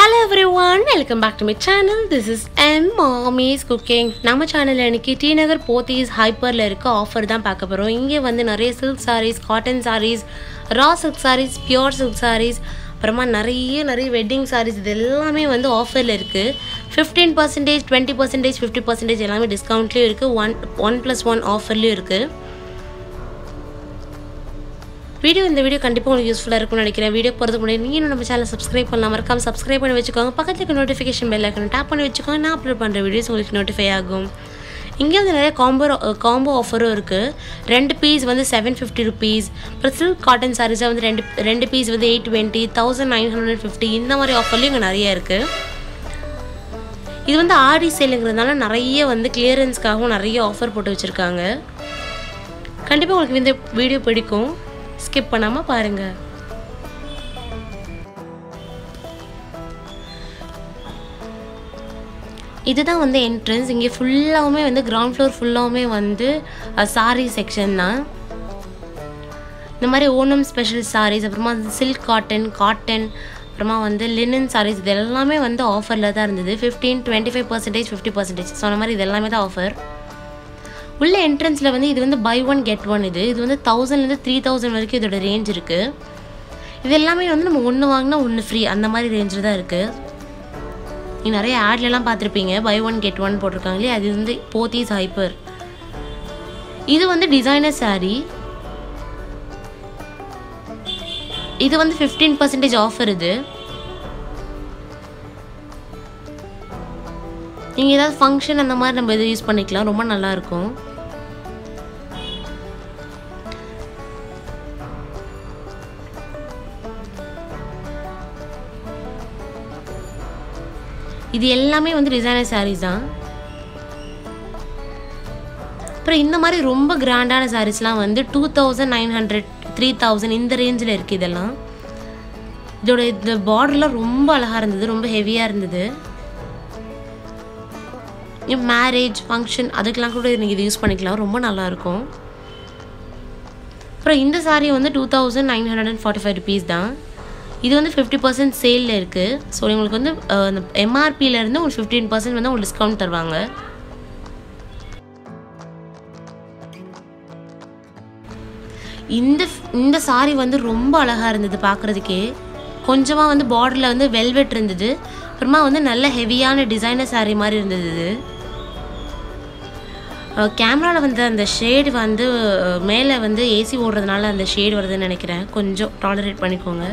hello everyone welcome back to my channel this is M Mami's cooking நம்ம சேனலில் இன்னைக்கு D நகர் போத்தீஸ் ஹைப்பரில் இருக்க offer தான் பார்க்க போகிறோம் இங்கே வந்து நிறைய silk sarees cotton sarees raw silk sarees pure silk sarees அப்புறமா நிறைய நிறைய வெட்டிங் சாரீஸ் இது எல்லாமே வந்து ஆஃபரில் இருக்குது fifteen percentage twenty percentage fifty percentage எல்லாமே டிஸ்கவுண்ட்லேயும் இருக்குது ஒன் ஒன் ப்ளஸ் ஒன் ஆஃபர்லேயும் இருக்குது வீடியோ இந்த வீடியோ கண்டிப்பாக உங்களுக்கு யூஸ்ஃபுல்லாக இருக்கும்னு நினைக்கிறேன் வீடியோ போகிறதுக்கு முன்னாடி நீங்கள் நம்ம சேனல் சப்ஸ்கிரைப் பண்ணலாம் மறக்காம சப்ஸ்கிரைப் பண்ணி வச்சுக்கோங்க பக்கத்தில் இருக்க நோட்டிஃபிகேஷன் பெல் ஐக்கன் டேப் பண்ணி வச்சுக்கோங்க நான் அப்லோட் பண்ணுற வீடியோஸ் உங்களுக்கு நோட்டிஃபை ஆகும் இங்கே வந்து நிறைய காம்போ காம்போ ஆஃபரும் இருக்குது ரெண்டு பீஸ் வந்து செவன் ஃபிஃப்டி ருபீஸ் அப்புறம் சில்க் காட்டன் சாரீஸாக வந்து ரெண்டு ரெண்டு பீஸ் வந்து eight twenty thousand nine hundred fifty இந்த மாதிரி ஆஃபர்லேயும் இங்கே நிறைய இருக்குது இது வந்து ஆடி சேலுங்கிறதுனால நிறைய வந்து கிளியரன்ஸ்க்காகவும் நிறைய ஆஃபர் போட்டு வச்சுருக்காங்க கண்டிப்பாக உங்களுக்கு இந்த வீடியோ பிடிக்கும் ஸ்கிப் பண்ணாமல் பாருங்கள் இதுதான் வந்து என்ட்ரன்ஸ் இங்கே ஃபுல்லாகவுமே வந்து கிரவுண்ட் ஃப்ளோர் ஃபுல்லாகவுமே வந்து சாரீ செக்ஷன் தான் இந்த மாதிரி ஓணம் ஸ்பெஷல் சாரீஸ் அப்புறமா சில்க் காட்டன் காட்டன் அப்புறமா வந்து லினன் சாரீஸ் இது எல்லாமே வந்து ஆஃபரில் தான் இருந்தது fifteen twenty five percentage fifty percentage சொன்ன மாதிரி இது எல்லாமே தான் ஆஃபர் உள்ள என்ட்ரன்ஸில் வந்து இது வந்து பை ஒன் கெட் ஒன் இது இது வந்து தௌசண்ட்லேருந்து த்ரீ தௌசண்ட் வரைக்கும் இதோட ரேஞ்ச் இருக்குது இது எல்லாமே வந்து நம்ம ஒன்று வாங்கினா ஒன்று ஃப்ரீ அந்த மாதிரி ரேஞ்சில் தான் இருக்குது நீங்கள் நிறைய ஆட்லலாம் பார்த்துருப்பீங்க பை ஒன் கெட் ஒன் போட்டிருக்காங்களே அது வந்து போத்தீஸ் ஹைப்பர் இது வந்து டிசைனர் சாரீ இது வந்து ஃபிஃப்டீன் பர்சன்டேஜ் ஆஃபர் இது நீங்கள் ஏதாவது ஃபங்க்ஷன் அந்த மாதிரி நம்ம இது யூஸ் பண்ணிக்கலாம் ரொம்ப நல்லாயிருக்கும் இது எல்லாமே வந்து டிசைனர் சாரீஸ் தான் அப்புறம் இந்த மாதிரி ரொம்ப கிராண்டான சாரீஸ்லாம் வந்து two thousand nine hundred three thousand இந்த ரேஞ்சில் இருக்குது இதெல்லாம் இதோட இந்த பார்டர்லாம் ரொம்ப அழகாக இருந்தது ரொம்ப ஹெவியாக இருந்தது மேரேஜ் ஃபங்க்ஷன் அதுக்கெலாம் கூட நீங்கள் இது யூஸ் பண்ணிக்கலாம் ரொம்ப நல்லாயிருக்கும் அப்புறம் இந்த சாரீ வந்து two thousand nine hundred and forty five rupees தான் இது வந்து ஃபிஃப்டி பர்சன்ட் சேலில் இருக்குது ஸோ உங்களுக்கு வந்து அந்த எம்ஆர்பியிலேருந்து உங்களுக்கு ஃபிஃப்டீன் பர்சன்ட் வந்து உங்களுக்கு டிஸ்கவுண்ட் தருவாங்க இந்த இந்த சாரீ வந்து ரொம்ப அழகாக இருந்தது பார்க்குறதுக்கே கொஞ்சமாக வந்து பார்டரில் வந்து வெல்வெட் இருந்தது அப்புறமா வந்து நல்ல ஹெவியான டிசைனர் சாரீ மாதிரி இருந்தது இது கேமராவில் வந்து அந்த ஷேடு வந்து மேலே வந்து ஏசி ஓடுறதுனால அந்த ஷேடு வருதுன்னு நினைக்கிறேன் கொஞ்சம் டாலரேட் பண்ணிக்கோங்க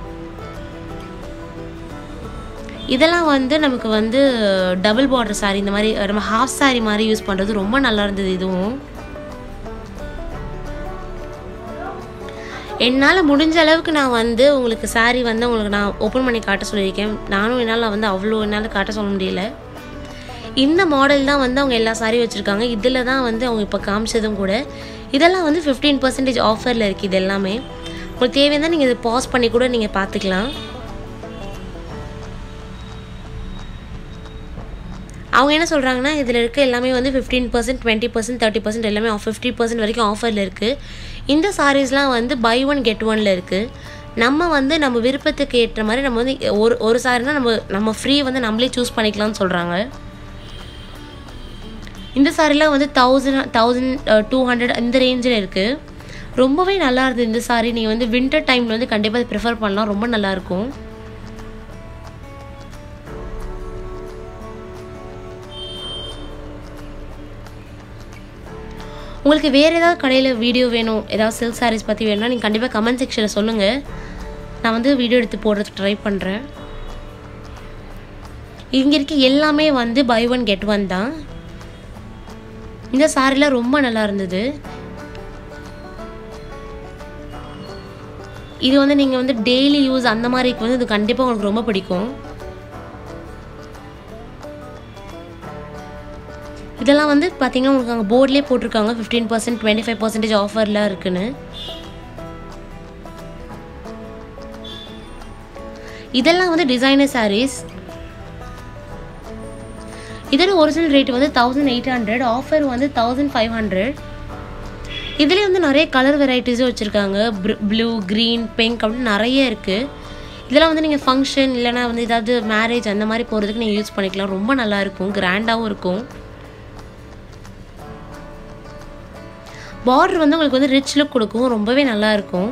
இதெல்லாம் வந்து நமக்கு வந்து டபுள் பார்டர் சாரீ இந்த மாதிரி நம்ம ஹாஃப் சாரீ மாதிரி யூஸ் பண்ணுறது ரொம்ப நல்லா இருந்தது இதுவும் என்னால் முடிஞ்ச அளவுக்கு நான் வந்து உங்களுக்கு சாரீ வந்து உங்களுக்கு நான் ஓப்பன் பண்ணி காட்ட சொல்லியிருக்கேன் நானும் என்னால் வந்து அவ்வளோ என்னால் காட்ட சொல்ல முடியல இந்த மாடல் தான் வந்து அவங்க எல்லா சாரியும் வச்சுருக்காங்க இதில் தான் வந்து அவங்க இப்போ காமிச்சதும் கூட இதெல்லாம் வந்து ஃபிஃப்டீன் பர்சன்டேஜ் ஆஃபரில் இருக்குது இது எல்லாமே உங்களுக்கு தேவையான நீங்கள் இதை பாஸ் பண்ணி கூட நீங்கள் பார்த்துக்கலாம் அவங்க என்ன சொல்கிறாங்கன்னா இதில் இருக்க எல்லாமே வந்து fifteen percent twenty percent thirty percent எல்லாமே ஆஃப் ஃபிஃப்டி பர்சன்ட் வரைக்கும் ஆஃபரில் இருக்குது இந்த சாரீஸ்லாம் வந்து பை ஒன் கெட் ஒனில் இருக்குது நம்ம வந்து நம்ம விருப்பத்துக்கு ஏற்ற மாதிரி நம்ம வந்து ஒரு ஒரு சாரினா நம்ம நம்ம ஃப்ரீ வந்து நம்மளே சூஸ் பண்ணிக்கலாம்னு சொல்கிறாங்க இந்த சாரிலாம் வந்து தௌசண்ட் தௌசண்ட் டூ ஹண்ட்ரட் இந்த ரேஞ்சில் இருக்குது ரொம்பவே நல்லா இருந்தது இந்த சாரி நீங்கள் வந்து வின்டர் டைமில் வந்து கண்டிப்பாக ப்ரிஃபர் பண்ணலாம் ரொம்ப நல்லாயிருக்கும் உங்களுக்கு வேறு ஏதாவது கடையில் வீடியோ வேணும் ஏதாவது சில்க் சாரீஸ் பற்றி வேணும்னா நீங்கள் கண்டிப்பாக கமெண்ட் செக்ஷனில் சொல்லுங்கள் நான் வந்து வீடியோ எடுத்து போடுறதுக்கு ட்ரை பண்ணுறேன் இங்கே இருக்க எல்லாமே வந்து பை ஒன் கெட் ஒன் தான் இந்த சாரிலாம் ரொம்ப நல்லா இருந்தது இது வந்து நீங்கள் வந்து டெய்லி யூஸ் அந்த மாதிரிக்கு வந்து இது கண்டிப்பாக உங்களுக்கு ரொம்ப பிடிக்கும் இதெல்லாம் வந்து பார்த்தீங்கன்னா உங்களுக்கு அங்கே போர்ட்லேயே போட்டிருக்காங்க fifteen percent twenty five percentage ஆஃபர்லாம் இருக்குன்னு இதெல்லாம் வந்து டிசைனர் சாரீஸ் இதோட ஒரிஜினல் ரேட் வந்து தௌசண்ட் எயிட் ஹண்ட்ரட் ஆஃபர் வந்து தௌசண்ட் ஃபைவ் ஹண்ட்ரட் இதுலேயே வந்து நிறைய கலர் வெரைட்டிஸும் வச்சுருக்காங்க ப்ளூ க்ரீன் பிங்க் அப்படின்னு நிறைய இருக்குது இதெல்லாம் வந்து நீங்கள் ஃபங்க்ஷன் இல்லைனா வந்து ஏதாவது மேரேஜ் அந்த மாதிரி போகிறதுக்கு நீங்கள் யூஸ் பண்ணிக்கலாம் ரொம்ப நல்லாயிருக்கும் கிராண்டாகவும் இருக்கும் பார்டர் வந்து உங்களுக்கு வந்து ரிச் லுக் கொடுக்கும் ரொம்பவே நல்லா இருக்கும்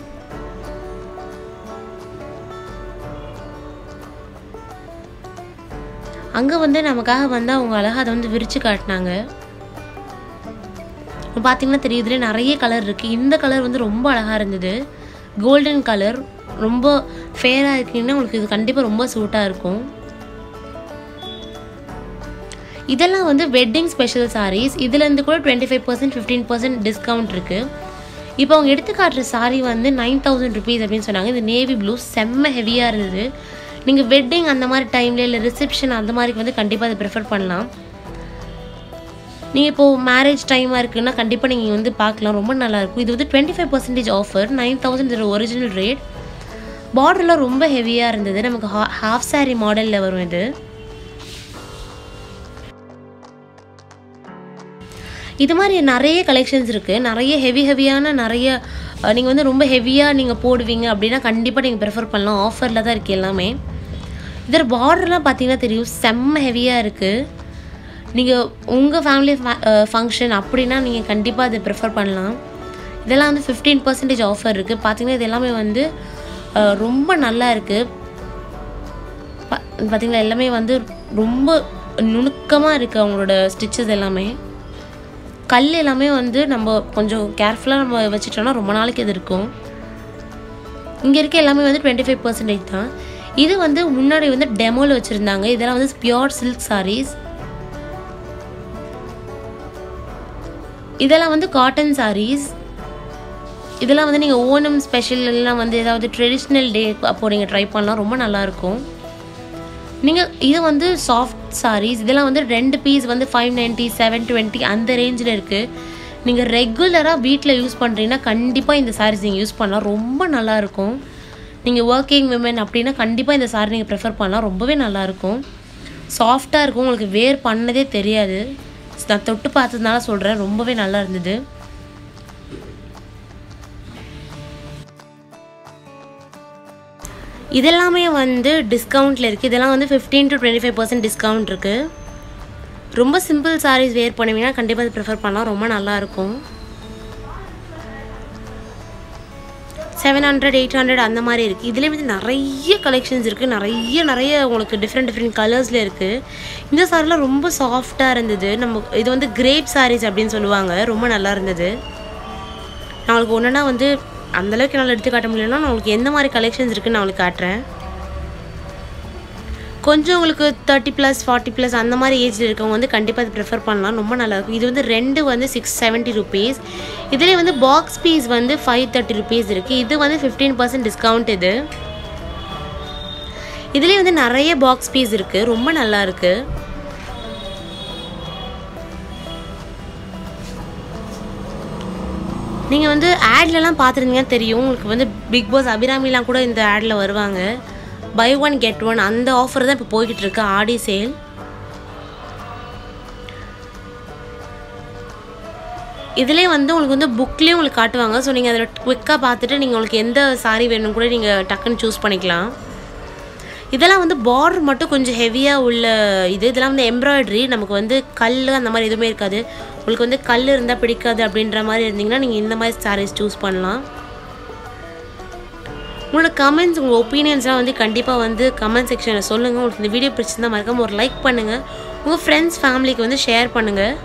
அங்கே வந்து நமக்காக வந்து அவங்க அழகாக அதை வந்து விரித்து காட்டினாங்க பார்த்தீங்கன்னா தெரியுதுல நிறைய கலர் இருக்குது இந்த கலர் வந்து ரொம்ப அழகாக இருந்தது கோல்டன் கலர் ரொம்ப ஃபேராக இருக்கீங்கன்னா உங்களுக்கு இது கண்டிப்பாக ரொம்ப சூட்டாக இருக்கும் இதெல்லாம் வந்து வெட்டிங் ஸ்பெஷல் சாரீஸ் இதுலேருந்து கூட twenty five percent fifteen percent discount இருக்குது இப்போ அவங்க எடுத்து காட்டுற சாரீ வந்து நைன் தௌசண்ட் ருபீஸ் அப்படின்னு சொன்னாங்க இது நேவி ப்ளூ செம்ம ஹெவியாக இருந்தது நீங்கள் வெட்டிங் அந்த மாதிரி டைமில் இல்லை ரிசப்ஷன் அந்த மாதிரி வந்து கண்டிப்பாக அதை ப்ரிஃபர் பண்ணலாம் நீங்கள் இப்போது மேரேஜ் டைமாக இருக்குன்னா கண்டிப்பாக நீங்கள் வந்து பார்க்கலாம் ரொம்ப நல்லாயிருக்கும் இது வந்து twenty five percentage offer nine thousand இது ஒரிஜினல் ரேட் பார்டர்லாம் ரொம்ப ஹெவியாக இருந்தது நமக்கு ஹா ஹாஃப் சாரீ மாடலில் வரும் இது இது மாதிரி நிறைய கலெக்ஷன்ஸ் இருக்குது நிறைய ஹெவி ஹெவியான நிறைய நீங்கள் வந்து ரொம்ப ஹெவியாக நீங்கள் போடுவீங்க அப்படின்னா கண்டிப்பாக நீங்கள் ப்ரிஃபர் பண்ணலாம் ஆஃபரில் தான் இருக்குது எல்லாமே இதில் பார்டர்லாம் பார்த்தீங்கன்னா தெரியும் செம்ம ஹெவியாக இருக்குது நீங்கள் உங்கள் ஃபேமிலி ஃபங்க்ஷன் அப்படின்னா நீங்கள் கண்டிப்பாக அதை ப்ரிஃபர் பண்ணலாம் இதெல்லாம் வந்து ஃபிஃப்டீன் பர்சன்டேஜ் ஆஃபர் இருக்குது பார்த்தீங்கன்னா இது எல்லாமே வந்து ரொம்ப நல்லா இருக்குது பா பார்த்தீங்களா எல்லாமே வந்து ரொம்ப நுணுக்கமாக இருக்குது அவங்களோட ஸ்டிச்சஸ் எல்லாமே கல் எல்லாமே வந்து நம்ம கொஞ்சம் கேர்ஃபுல்லாக நம்ம வச்சுட்டோம்னா ரொம்ப நாளைக்கு இது இருக்கும் இங்கே இருக்க எல்லாமே வந்து டுவெண்ட்டி ஃபைவ் பர்சன்டேஜ் தான் இது வந்து முன்னாடி வந்து டெமோவில் வச்சுருந்தாங்க இதெல்லாம் வந்து பியோர் சில்க் சாரீஸ் இதெல்லாம் வந்து காட்டன் சாரீஸ் இதெல்லாம் வந்து நீங்கள் ஓணம் ஸ்பெஷல் எல்லாம் வந்து ஏதாவது ட்ரெடிஷ்னல் டே அப்போ நீங்கள் ட்ரை பண்ணலாம் ரொம்ப நல்லாயிருக்கும் நீங்கள் இது வந்து சாஃப்ட் சாரீஸ் இதெல்லாம் வந்து ரெண்டு பீஸ் வந்து ஃபைவ் நைன்ட்டி செவன் டுவெண்ட்டி அந்த ரேஞ்சில் இருக்குது நீங்கள் ரெகுலராக வீட்டில் யூஸ் பண்ணுறீங்கன்னா கண்டிப்பாக இந்த சாரீஸ் நீங்கள் யூஸ் பண்ணலாம் ரொம்ப நல்லாயிருக்கும் நீங்கள் ஒர்க்கிங் விமன் அப்படின்னா கண்டிப்பாக இந்த சாரீ நீங்கள் ப்ரிஃபர் பண்ணலாம் ரொம்பவே நல்லாயிருக்கும் சாஃப்டாக இருக்கும் உங்களுக்கு வேர் பண்ணதே தெரியாது நான் தொட்டு பார்த்ததுனால சொல்கிறேன் ரொம்பவே நல்லா இருந்தது இதெல்லாமே வந்து டிஸ்கவுண்ட்டில் இருக்குது இதெல்லாம் வந்து fifteen to twenty five percent discount இருக்குது ரொம்ப சிம்பிள் சாரீஸ் வேர் பண்ணுவீங்கன்னா கண்டிப்பாக அது ப்ரிஃபர் பண்ணலாம் ரொம்ப நல்லாயிருக்கும் செவன் ஹண்ட்ரட் எயிட் ஹண்ட்ரட் அந்த மாதிரி இருக்குது இதுலேயே வந்து நிறைய கலெக்ஷன்ஸ் இருக்குது நிறைய நிறைய உங்களுக்கு டிஃப்ரெண்ட் டிஃப்ரெண்ட் கலர்ஸில் இருக்குது இந்த சாரிலாம் ரொம்ப சாஃப்டாக இருந்தது நம்ம இது வந்து கிரேப் சாரீஸ் அப்படின்னு சொல்லுவாங்க ரொம்ப நல்லா இருந்தது நான் உங்களுக்கு ஒன்றுனா வந்து அந்தளவுக்கு என்னால் எடுத்து காட்ட முடியலன்னா நான் உங்களுக்கு எந்த மாதிரி கலெக்ஷன்ஸ் இருக்குன்னு நான் உங்களுக்கு காட்டுறேன் கொஞ்சம் உங்களுக்கு தேர்ட்டி ப்ளஸ் ஃபார்ட்டி ப்ளஸ் அந்த மாதிரி ஏஜில் இருக்கவங்க வந்து கண்டிப்பாக இது ப்ரிஃபர் பண்ணலாம் ரொம்ப நல்லாயிருக்கும் இது வந்து ரெண்டு வந்து சிக்ஸ் செவன்ட்டி ருபீஸ் இதிலே வந்து பாக்ஸ் பீஸ் வந்து ஃபைவ் தேர்ட்டி ருபீஸ் இருக்குது இது வந்து ஃபிஃப்டீன் பர்சன்ட் டிஸ்கவுண்ட் இது இதுலேயே வந்து நிறைய பாக்ஸ் பீஸ் இருக்குது ரொம்ப நல்லா இருக்குது நீங்கள் வந்து ஆட்லலாம் பார்த்துருந்தீங்கன்னா தெரியும் உங்களுக்கு வந்து பிக் பாஸ் அபிராமிலாம் கூட இந்த ஆடில் வருவாங்க பை ஒன் கெட் ஒன் அந்த ஆஃபர் தான் இப்போ போய்கிட்டு இருக்கு ஆடி சேல் இதுலேயே வந்து உங்களுக்கு வந்து புக்லேயும் உங்களுக்கு காட்டுவாங்க ஸோ நீங்கள் அதில் குவிக்காக பார்த்துட்டு நீங்கள் உங்களுக்கு எந்த சாரீ வேணும் கூட நீங்கள் டக்குன்னு சூஸ் பண்ணிக்கலாம் இதெல்லாம் வந்து பார்டர் மட்டும் கொஞ்சம் ஹெவியாக உள்ள இது இதெல்லாம் வந்து எம்ப்ராய்டரி நமக்கு வந்து கல் அந்த மாதிரி எதுவுமே இருக்காது உங்களுக்கு வந்து கல் இருந்தால் பிடிக்காது அப்படின்ற மாதிரி இருந்தீங்கன்னா நீங்கள் இந்த மாதிரி சாரீஸ் சூஸ் பண்ணலாம் உங்களோட கமெண்ட்ஸ் உங்கள் ஒப்பீனியன்ஸ்லாம் வந்து கண்டிப்பாக வந்து கமெண்ட் செக்ஷனில் சொல்லுங்கள் உங்களுக்கு இந்த வீடியோ பிடிச்சிருந்தா மறக்காம ஒரு லைக் பண்ணுங்கள் உங்கள் ஃப்ரெண்ட்ஸ் ஃபேமிலிக்கு வந்து ஷேர் பண்ணுங்கள்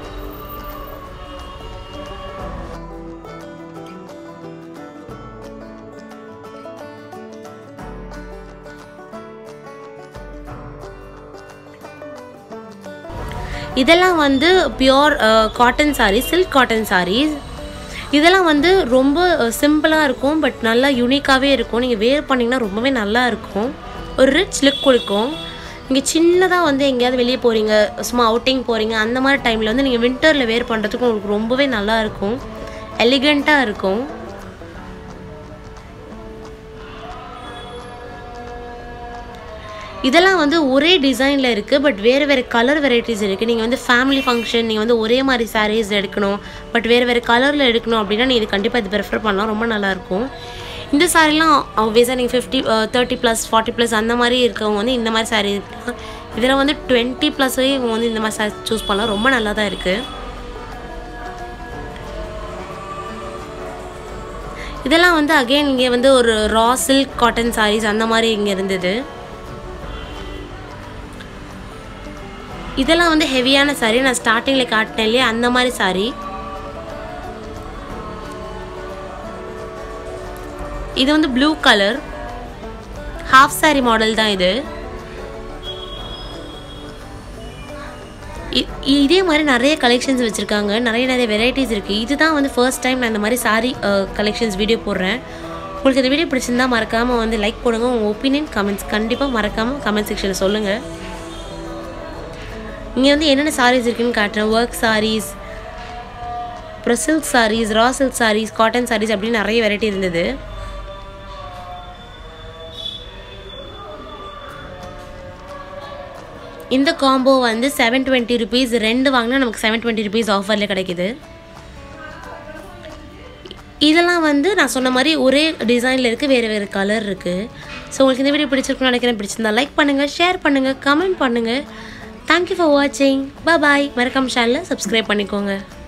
இதெல்லாம் வந்து pure cotton sarees silk cotton sarees இதெல்லாம் வந்து ரொம்ப சிம்பிளாக இருக்கும் பட் நல்லா யூனிக்காகவே இருக்கும் நீங்கள் வேர் பண்ணிங்கன்னா ரொம்பவே நல்லா இருக்கும் ஒரு ரிச் லுக் கொடுக்கும் நீங்கள் சின்னதாக வந்து எங்கேயாவது வெளியே போகிறீங்க சும்மா அவுட்டிங் போகிறீங்க அந்த மாதிரி டைமில் வந்து நீங்கள் வின்டரில் வேர் பண்ணுறதுக்கு உங்களுக்கு ரொம்பவே நல்லா இருக்கும் எலிகண்ட்டாக இருக்கும் இதெல்லாம் வந்து ஒரே டிசைனில் இருக்குது பட் வேறு வேறு கலர் வெரைட்டிஸ் இருக்குது நீங்கள் வந்து ஃபேமிலி ஃபங்க்ஷன் நீங்கள் வந்து ஒரே மாதிரி சாரீஸ் எடுக்கணும் பட் வேறு வேறு கலரில் எடுக்கணும் அப்படின்னா நீங்கள் இது கண்டிப்பாக இது ப்ரிஃபர் பண்ணலாம் ரொம்ப நல்லாயிருக்கும் இந்த சாரீலாம் ஆப்வியஸாக நீங்கள் fifty thirty plus forty plus அந்த மாதிரி இருக்கவங்க வந்து இந்த மாதிரி சாரீ இதில் வந்து டுவெண்ட்டி ப்ளஸ்ஸே இவங்க வந்து இந்த மாதிரி சாரீ சூஸ் பண்ணலாம் ரொம்ப நல்லா தான் இருக்குது இதெல்லாம் வந்து அகெயின் இங்கே வந்து ஒரு ரா சில்க் காட்டன் சாரீஸ் அந்த மாதிரி இங்கே இருந்தது இதெல்லாம் வந்து ஹெவியான சாரீ நான் ஸ்டார்டிங்கில் காட்டினேன் இல்லையா அந்த மாதிரி சாரீ இது வந்து blue colour half saree model தான் இது இ- இதே மாதிரி நிறைய கலெக்ஷன்ஸ் வச்சுருக்காங்க நிறைய நிறைய வெரைட்டிஸ் இருக்குது இதுதான் வந்து ஃபர்ஸ்ட் டைம் நான் இந்த மாதிரி சாரி கலெக்ஷன்ஸ் வீடியோ போடுறேன் உங்களுக்கு இந்த வீடியோ பிடிச்சிருந்தா மறக்காமல் வந்து லைக் போடுங்க உங்கள் ஒப்பீனியன் கமெண்ட்ஸ் கண்டிப்பாக மறக்காமல் கமெண்ட் செக்ஷனில் சொல்லுங்கள் இங்கே வந்து என்னென்ன சாரீஸ் இருக்குன்னு காட்டுறேன் ஒர்க் சாரீஸ் அப்புறம் silk sarees raw silk sarees cotton sarees அப்படின்னு நிறைய வெரைட்டி இருந்தது இந்த காம்போ வந்து செவன் டுவெண்ட்டி ருபீஸ் ரெண்டு வாங்கினா நமக்கு செவன் டுவெண்ட்டி ருபீஸ் ஆஃபரில் கிடைக்குது இதெல்லாம் வந்து நான் சொன்ன மாதிரி ஒரே டிசைனில் இருக்குது வேறு வேறு கலர் இருக்குது ஸோ உங்களுக்கு இந்த வீடியோ பிடிச்சிருக்குன்னு நினைக்கிறேன் பிடிச்சிருந்தா லைக் பண்ணுங்கள் ஷேர் பண்ணுங்கள் கமெண்ட் பண்ணுங்கள் தேங்க்யூ ஃபார் வாட்சிங் பாய் மறக்காம சேனலை சப்ஸ்கிரைப் பண்ணிக்கோங்க